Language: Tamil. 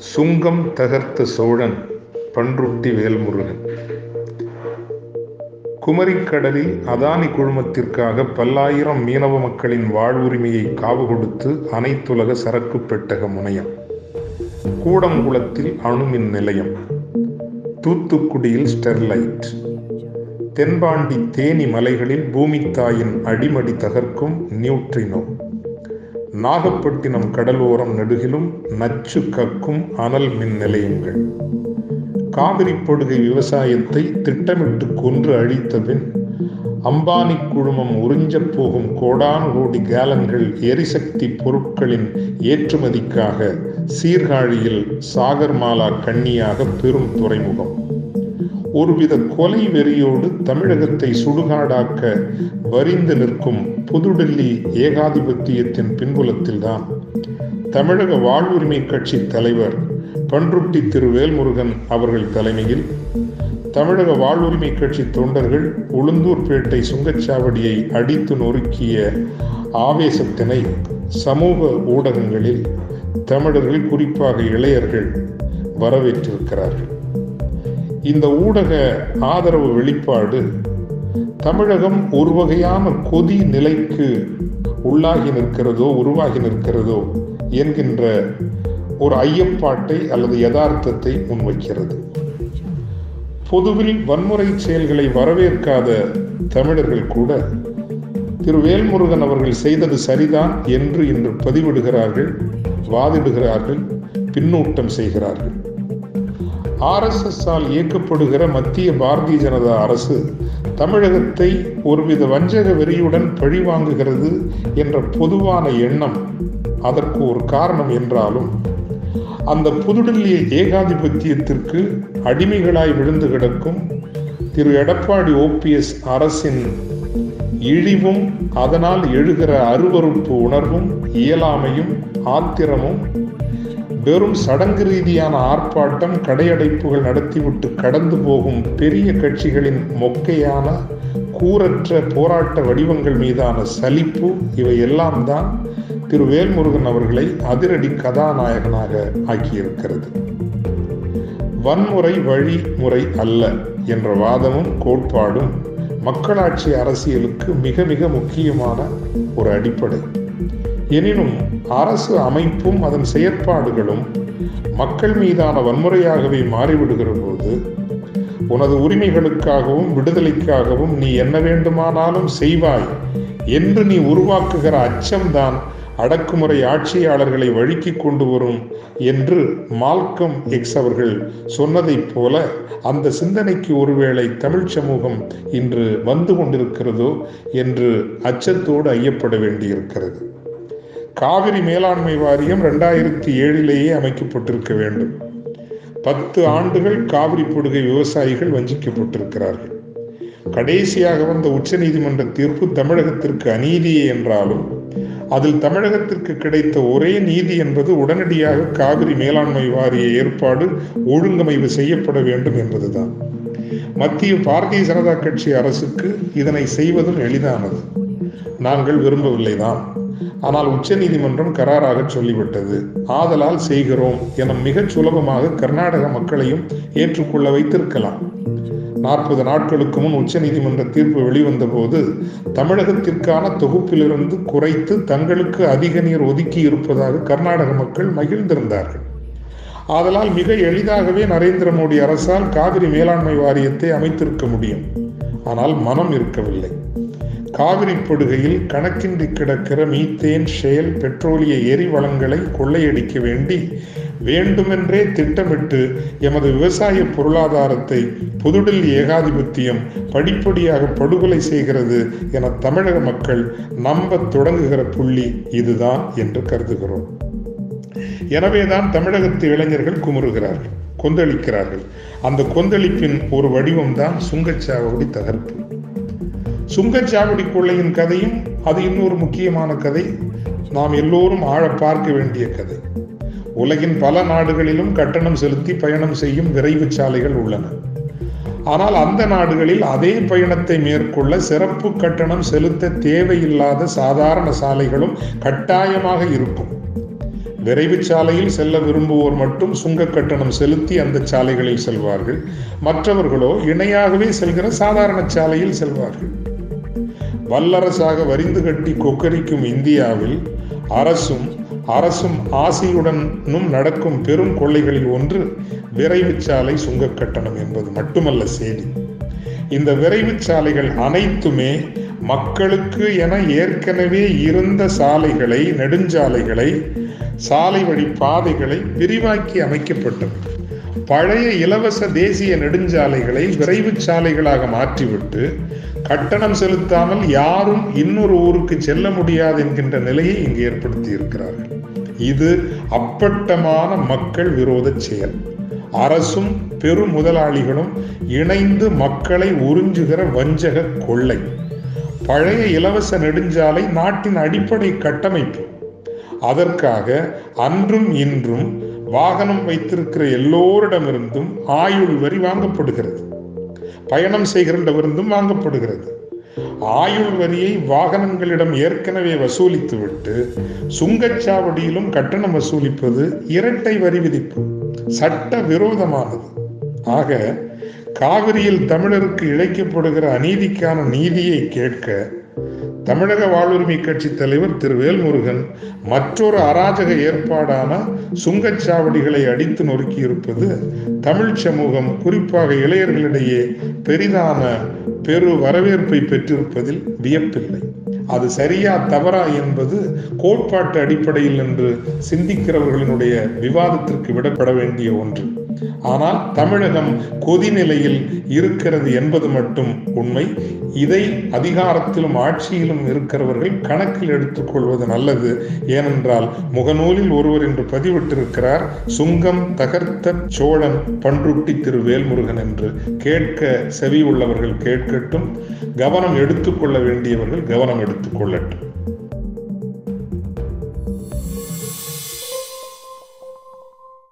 சுங்கம் தகர்த்த சோழன் பன்ருட்டி வேல்முருகன் குமரிக்கடலில் அதானி குழுமத்திற்காக பல்லாயிரம் மீனவ மக்களின் வாழ்வுரிமையை காவு கொடுத்து அனைத்துலக சரக்கு பெட்டக முனையம் கூடங்குளத்தில் அணுமின் நிலையம் தூத்துக்குடியில் ஸ்டெர்லைட் தென்பாண்டி தேனி மலைகளில் பூமித்தாயின் அடிமடி தகர்க்கும் நியூட்ரினோ நாகப்பட்டினம் கடலோரம் நெடுகிலும் நச்சு கக்கும் அனல் மின் நிலையங்கள் காவிரி படுகை விவசாயத்தை திட்டமிட்டு கொன்று அழித்த பின் அம்பானி குழுமம் உறிஞ்சப் போகும் கோடானு கோடி கேலன்கள் எரிசக்தி பொருட்களின் ஏற்றுமதிக்காக சீர்காழியில் சாகர்மாலா கண்ணியாக பெரும் துறைமுகம் ஒருவித கொலை வெறியோடு தமிழகத்தை சுடுகாடாக்க வரிந்து நிற்கும் புதுடில்லி ஏகாதிபத்தியத்தின் பின்புலத்தில்தான் தமிழக வாழ்வுரிமை கட்சி தலைவர் பன்ருட்டி திரு வேல்முருகன் அவர்கள் தலைமையில் தமிழக வாழ்வுரிமை கட்சி தொண்டர்கள் உளுந்தூர்பேட்டை சுங்கச்சாவடியை அடித்து நொறுக்கிய ஆவேசத்தினை சமூக ஊடகங்களில் தமிழர்கள் குறிப்பாக இளையர்கள் வரவேற்றிருக்கிறார்கள் இந்த ஊடக ஆதரவு வெளிப்பாடு தமிழகம் ஒரு வகையான கொதி நிலைக்கு உள்ளாகி நிற்கிறதோ உருவாகி நிற்கிறதோ என்கின்ற ஒரு ஐயப்பாட்டை அல்லது யதார்த்தத்தை முன்வைக்கிறது பொதுவில் வன்முறை செயல்களை வரவேற்காத தமிழர்கள் கூட திரு வேல்முருகன் அவர்கள் செய்தது சரிதான் என்று இன்று பதிவிடுகிறார்கள் வாதிடுகிறார்கள் பின்னூட்டம் செய்கிறார்கள் ஆர்எஸ்எஸ்ஸால் இயக்கப்படுகிற மத்திய பாரதிய ஜனதா அரசு தமிழகத்தை ஒருவித வஞ்சக வெறியுடன் பழிவாங்குகிறது என்ற பொதுவான எண்ணம் அதற்கு ஒரு காரணம் என்றாலும் அந்த புதுடில்லி ஏகாதிபத்தியத்திற்கு அடிமைகளாய் விழுந்து கிடக்கும் திரு எடப்பாடி ஓபிஎஸ் அரசின் இழிவும் அதனால் எழுகிற அருவறுப்பு உணர்வும் இயலாமையும் ஆத்திரமும் வெறும் சடங்கு ரீதியான ஆர்ப்பாட்டம் கடையடைப்புகள் நடத்திவிட்டு கடந்து போகும் பெரிய கட்சிகளின் மொக்கையான கூரற்ற போராட்ட வடிவங்கள் மீதான சலிப்பு இவை எல்லாம் தான் திரு வேல்முருகன் அவர்களை அதிரடி கதாநாயகனாக ஆக்கியிருக்கிறது வன்முறை வழிமுறை அல்ல என்ற வாதமும் கோட்பாடும் மக்களாட்சி அரசியலுக்கு மிக மிக முக்கியமான ஒரு அடிப்படை எனினும் அரசு அமைப்பும் அதன் செயற்பாடுகளும் மக்கள் மீதான வன்முறையாகவே மாறிவிடுகிற போது உனது உரிமைகளுக்காகவும் விடுதலைக்காகவும் நீ என்ன வேண்டுமானாலும் செய்வாய் என்று நீ உருவாக்குகிற அச்சம்தான் அடக்குமுறை ஆட்சியாளர்களை வழுக்கி கொண்டு வரும் என்று மால்கம் எக்ஸ் அவர்கள் சொன்னதைப் போல அந்த சிந்தனைக்கு ஒருவேளை தமிழ் சமூகம் இன்று வந்து கொண்டிருக்கிறதோ என்று அச்சத்தோடு ஐயப்பட வேண்டியிருக்கிறது காவிரி மேலாண்மை வாரியம் ரெண்டாயிரத்தி ஏழிலேயே அமைக்கப்பட்டிருக்க வேண்டும் பத்து ஆண்டுகள் காவிரி படுகை விவசாயிகள் வஞ்சிக்கப்பட்டிருக்கிறார்கள் கடைசியாக வந்த உச்ச நீதிமன்ற தீர்ப்பு தமிழகத்திற்கு அநீதியே என்றாலும் அதில் தமிழகத்திற்கு கிடைத்த ஒரே நீதி என்பது உடனடியாக காவிரி மேலாண்மை வாரிய ஏற்பாடு ஒழுங்கமைவு செய்யப்பட வேண்டும் என்பதுதான் மத்திய பாரதிய ஜனதா கட்சி அரசுக்கு இதனை செய்வதும் எளிதானது நாங்கள் விரும்பவில்லைதான் ஆனால் உச்ச நீதிமன்றம் கராராக சொல்லிவிட்டது ஆதலால் செய்கிறோம் என மிகச் சுலபமாக கர்நாடக மக்களையும் ஏற்றுக்கொள்ள வைத்திருக்கலாம் நாற்பது நாட்களுக்கு முன் உச்ச நீதிமன்ற தீர்ப்பு வெளிவந்த போது தமிழகத்திற்கான தொகுப்பிலிருந்து குறைத்து தங்களுக்கு அதிக நீர் ஒதுக்கி இருப்பதாக கர்நாடக மக்கள் மகிழ்ந்திருந்தார்கள் ஆதலால் மிக எளிதாகவே நரேந்திர மோடி அரசால் காவிரி மேலாண்மை வாரியத்தை அமைத்திருக்க முடியும் ஆனால் மனம் இருக்கவில்லை காவிரி படுகையில் கணக்கின்றி கிடக்கிற மீத்தேன் ஷேல் பெட்ரோலிய எரிவளங்களை கொள்ளையடிக்க வேண்டி வேண்டுமென்றே திட்டமிட்டு எமது விவசாய பொருளாதாரத்தை புதுடில்லி ஏகாதிபத்தியம் படிப்படியாக படுகொலை செய்கிறது என தமிழக மக்கள் நம்ப தொடங்குகிற புள்ளி இதுதான் என்று கருதுகிறோம் எனவேதான் தமிழகத்து இளைஞர்கள் குமுறுகிறார்கள் கொந்தளிக்கிறார்கள் அந்த கொந்தளிப்பின் ஒரு வடிவம்தான் சுங்கச்சாவடி தகர்ப்பு சுங்கச்சாவடி கொள்ளையின் கதையும் அது இன்னொரு முக்கியமான கதை நாம் எல்லோரும் ஆழ பார்க்க வேண்டிய கதை உலகின் பல நாடுகளிலும் கட்டணம் செலுத்தி பயணம் செய்யும் விரைவு சாலைகள் உள்ளன ஆனால் அந்த நாடுகளில் அதே பயணத்தை மேற்கொள்ள சிறப்பு கட்டணம் செலுத்த தேவையில்லாத சாதாரண சாலைகளும் கட்டாயமாக இருக்கும் விரைவு சாலையில் செல்ல விரும்புவோர் மட்டும் சுங்க கட்டணம் செலுத்தி அந்த சாலைகளில் செல்வார்கள் மற்றவர்களோ இணையாகவே செல்கிற சாதாரண சாலையில் செல்வார்கள் வல்லரசாக வரிந்து கட்டி கொக்கரிக்கும் இந்தியாவில் அரசும் அரசும் ஆசையுடனும் நடக்கும் பெரும் கொள்ளைகளில் ஒன்று விரைவு சாலை சுங்க கட்டணம் என்பது மட்டுமல்ல செய்தி இந்த விரைவு சாலைகள் அனைத்துமே மக்களுக்கு என ஏற்கனவே இருந்த சாலைகளை நெடுஞ்சாலைகளை சாலை வழி பாதைகளை விரிவாக்கி அமைக்கப்பட்டது பழைய இலவச தேசிய நெடுஞ்சாலைகளை விரைவு சாலைகளாக மாற்றிவிட்டு கட்டணம் செலுத்தாமல் யாரும் இன்னொரு ஊருக்கு செல்ல முடியாது என்கின்ற நிலையை இங்கு ஏற்படுத்தி இருக்கிறார்கள் இது அப்பட்டமான மக்கள் விரோத செயல் அரசும் பெரு முதலாளிகளும் இணைந்து மக்களை உறிஞ்சுகிற வஞ்சக கொள்ளை பழைய இலவச நெடுஞ்சாலை நாட்டின் அடிப்படை கட்டமைப்பு அதற்காக அன்றும் இன்றும் வாகனம் வைத்திருக்கிற எல்லோரிடமிருந்தும் ஆயுள் வரி வாங்கப்படுகிறது பயணம் செய்கின்றவரிருந்தும் வாங்கப்படுகிறது ஆயுள் வரியை வாகனங்களிடம் ஏற்கனவே வசூலித்துவிட்டு சுங்கச்சாவடியிலும் கட்டணம் வசூலிப்பது இரட்டை வரி விதிப்பு சட்ட விரோதமானது ஆக காவிரியில் தமிழருக்கு இழைக்கப்படுகிற அநீதிக்கான நீதியை கேட்க தமிழக வாழ்வுரிமை கட்சி தலைவர் திரு வேல்முருகன் மற்றொரு அராஜக ஏற்பாடான சுங்கச்சாவடிகளை அடித்து நொறுக்கி இருப்பது தமிழ் சமூகம் குறிப்பாக இளையர்களிடையே பெரிதான பெரு வரவேற்பை பெற்றிருப்பதில் வியப்பில்லை அது சரியா தவறா என்பது கோட்பாட்டு அடிப்படையில் என்று சிந்திக்கிறவர்களினுடைய விவாதத்திற்கு விடப்பட வேண்டிய ஒன்று ஆனால் தமிழகம் கொதிநிலையில் இருக்கிறது என்பது மட்டும் உண்மை இதை அதிகாரத்திலும் ஆட்சியிலும் இருக்கிறவர்கள் கணக்கில் எடுத்துக்கொள்வது நல்லது ஏனென்றால் முகநூலில் ஒருவர் என்று பதிவிட்டிருக்கிறார் சுங்கம் தகர்த்த சோழன் பன்ருட்டி திரு வேல்முருகன் என்று கேட்க செவி உள்ளவர்கள் கேட்கட்டும் கவனம் எடுத்துக்கொள்ள வேண்டியவர்கள் கவனம் எடுத்துக்கொள்ளட்டும்